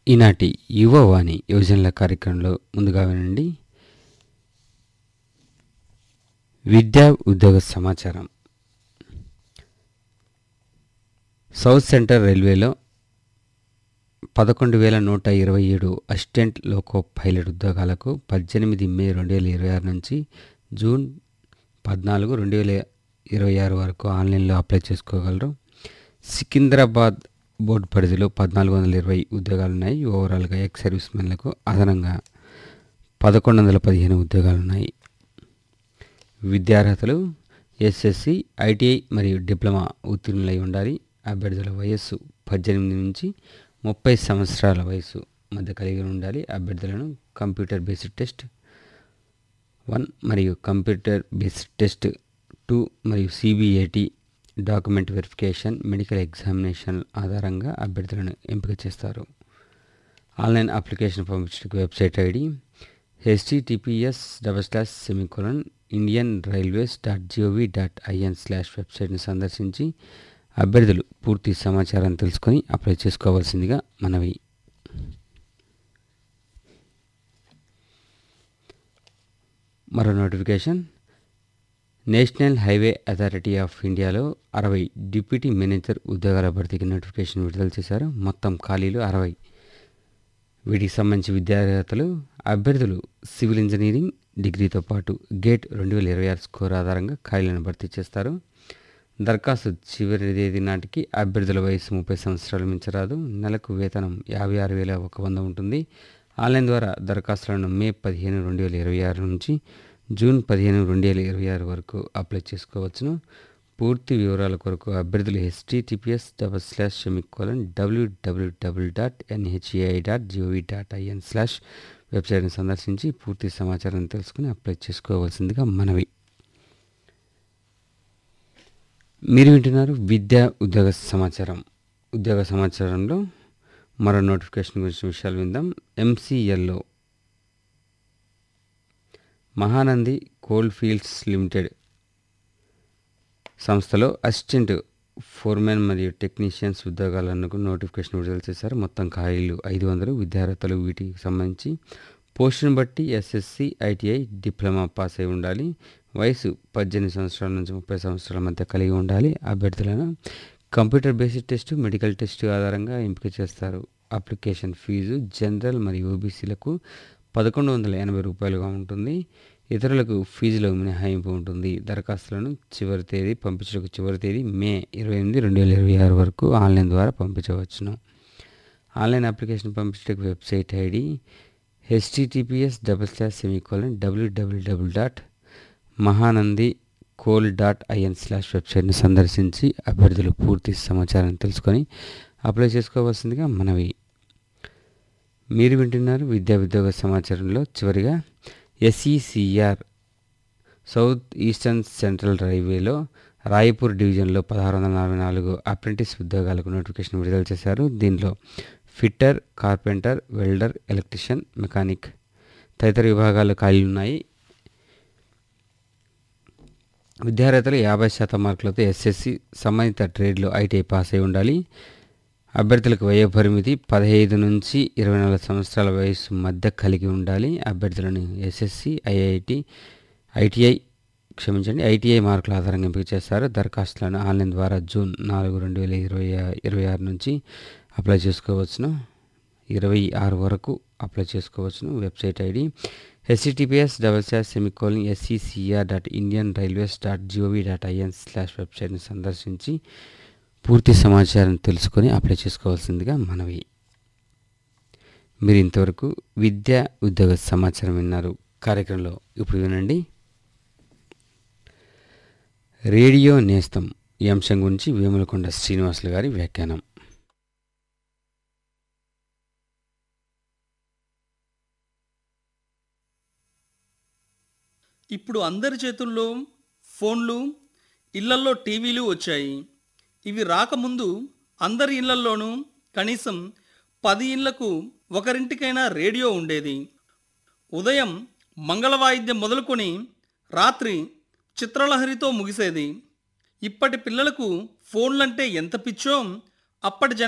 ఈనాటి యువవాణి యువజనుల కార్యక్రమంలో ముందుగా వినండి విద్యా ఉద్యోగ సమాచారం సౌత్ సెంటర్ రైల్వేలో పదకొండు వేల నూట ఇరవై ఏడు అసిస్టెంట్ లోకో పైలట్ ఉద్యోగాలకు పద్దెనిమిది మే రెండు వేల ఇరవై ఆరు నుంచి జూన్ పద్నాలుగు రెండు వేల ఇరవై ఆరు వరకు ఆన్లైన్లో అప్లై చేసుకోగలరు సికింద్రాబాద్ బోర్డు పరిధిలో పద్నాలుగు వందల ఇరవై ఉద్యోగాలు ఉన్నాయి ఓవరాల్గా ఎక్స్ సర్వీస్ మెన్లకు అదనంగా పదకొండు వందల పదిహేను ఉద్యోగాలు ఉన్నాయి విద్యార్హతలు ఎస్ఎస్సి ఐటీఐ మరియు డిప్లొమా ఉత్తీర్ణులై ఉండాలి అభ్యర్థుల వయస్సు పద్దెనిమిది నుంచి ముప్పై సంవత్సరాల వయసు మధ్య కలిగి ఉండాలి అభ్యర్థులను కంప్యూటర్ బేస్డ్ టెస్ట్ వన్ మరియు కంప్యూటర్ బేస్డ్ టెస్ట్ టూ మరియు CBIT document verification medical examination ఆధారంగా అభ్యర్థులను ఎంపిక చేస్తారు ఆన్లైన్ అప్లికేషన్ పంపించడానికి website ID HTTPS double slash semicolon Indian railways dot GOV dot IN slash వెబ్సైట్ని సందర్శించి అభ్యర్థులు పూర్తి సమాచారాన్ని తెలుసుకొని అప్లై చేసుకోవాల్సిందిగా మనవి మరో notification national highway authority of ఇండియాలో అరవై డిప్యూటీ మేనేజర్ ఉద్యోగాల భర్తీకి నోటిఫికేషన్ విడుదల చేశారు మొత్తం ఖాళీలు అరవై వీటికి సంబంధించి విద్యార్హతలు అభ్యర్థులు సివిల్ ఇంజనీరింగ్ డిగ్రీతో పాటు గేట్ రెండు వేల ఇరవై ఆరు స్కోర్ ఆధారంగా ఖాళీలను భర్తీ చేస్తారు దరఖాస్తు చివరి తేదీ నాటికి అభ్యర్థుల వయసు ముప్పై సంవత్సరాలు మించరాదు నెలకు వేతనం యాభై ఆరు వేల ఒక వంద ఉంటుంది ఆన్లైన్ ద్వారా దరఖాస్తులను మే పదిహేను రెండు వేల ఇరవై ఆరు నుంచి జూన్ పదిహేను రెండు వేల ఇరవై ఆరు వరకు అప్లై చేసుకోవచ్చును పూర్తి వివరాల కొరకు అభ్యర్థులు HTTPS double slash semicolon WWW dot NHAI dot GOV dot IN slash వెబ్సైట్ని సందర్శించి పూర్తి సమాచారాన్ని తెలుసుకుని అప్లై చేసుకోవాల్సిందిగా మనవి మీరు వింటున్నారు విద్యా ఉద్యోగ సమాచారం ఉద్యోగ సమాచారంలో మరో నోటిఫికేషన్ గురించి విషయాలు విందాం ఎంసీఎల్లో మహానంది కోల్ ఫీల్డ్స్ లిమిటెడ్ సంస్థలో అసిస్టెంట్ ఫోర్మెన్ మరియు టెక్నీషియన్స్ ఉద్యోగాలకు నోటిఫికేషన్ విడుదల చేశారు మొత్తం ఖాళీలు ఐదు వందలు విద్యార్హతలు వీటికి సంబంధించి పోస్టును బట్టి ఎస్ఎస్సి ఐటీఐ డిప్లొమా పాస్ అయి ఉండాలి వయసు పద్దెనిమిది సంవత్సరాల నుంచి ముప్పై సంవత్సరాల మధ్య కలిగి ఉండాలి అభ్యర్థులను computer based test medical test ఆధారంగా ఎంపిక చేస్తారు అప్లికేషన్ ఫీజు జనరల్ మరియు ఓబీసీలకు పదకొండు వందల ఎనభై రూపాయలుగా ఉంటుంది ఇతరులకు ఫీజులో మినహాయింపు ఉంటుంది దరఖాస్తులను చివరి తేదీ పంపించడానికి చివరి తేదీ మే ఇరవై ఎనిమిది రెండు వేల ఇరవై ఆరు వరకు ఆన్లైన్ ద్వారా పంపించవచ్చును ఆన్లైన్ అప్లికేషన్ పంపించడానికి website ID HTTPS double slash semicolon WWW dot Mahanadi coal dot IN slash వెబ్సైట్ని సందర్శించి అభ్యర్థులు పూర్తి సమాచారం తెలుసుకొని అప్లై చేసుకోవాల్సిందిగా మనవి మీరు వింటున్నారు విద్యా ఉద్యోగ సమాచారంలో చివరిగా ఎస్ఈసిఆర్ సౌత్ ఈస్టర్న్ సెంట్రల్ రైల్వేలో రాయపూర్ డివిజన్లో పదహారు వందల నలభై నాలుగు అప్రెంటిస్ ఉద్యోగాలకు నోటిఫికేషన్ విడుదల చేశారు దీనిలో fitter carpenter welder electrician mechanic తదితర విభాగాలు ఖాళీ ఉన్నాయి విద్యార్హతలు యాభై శాతం మార్కులతో ఎస్ఎస్సి సంబంధిత ట్రేడ్లో ఐటీఐ పాస్ అయి ఉండాలి అభ్యర్థులకు వయోపరిమితి పదహైదు నుంచి ఇరవై నాలుగు సంవత్సరాల వయసు మధ్య కలిగి ఉండాలి అభ్యర్థులను ఎస్ఎస్సి ఐఐటి ఐటీఐ క్షమించండి ఐటీఐ మార్కుల ఆధారంగా ఎంపిక చేస్తారు దరఖాస్తులను ఆన్లైన్ ద్వారా జూన్ నాలుగు రెండు వేల ఇరవై ఇరవై ఆరు నుంచి అప్లై చేసుకోవచ్చును ఇరవై ఆరు వరకు అప్లై చేసుకోవచ్చును website ID HTTPS double slash semicolon SCCR dot Indian railways dot GOV dot IN slash వెబ్సైట్ని సందర్శించి పూర్తి సమాచారం తెలుసుకొని అప్లై చేసుకోవాల్సిందిగా మనవి మీరు ఇంతవరకు విద్యా ఉద్యోగ సమాచారం విన్నారు కార్యక్రమంలో ఇప్పుడు వినండి రేడియో నేస్తం ఈ అంశం గురించి వేములకొండ శ్రీనివాసులు గారి వ్యాఖ్యానం ఇప్పుడు అందరి చేతుల్లో ఫోన్లు ఇళ్లల్లో టీవీలు వచ్చాయి ఇవి రాకముందు అందరి ఇళ్లల్లోనూ కనీసం పది ఇళ్లకు ఒకరింటికైనా రేడియో ఉండేది ఉదయం మంగళవాయిద్యం మొదలుకొని రాత్రి చిత్రలహరితో ముగిసేది ఇప్పటి పిల్లలకు ఫోన్లంటే ఎంత పిచ్చో అప్పటి జన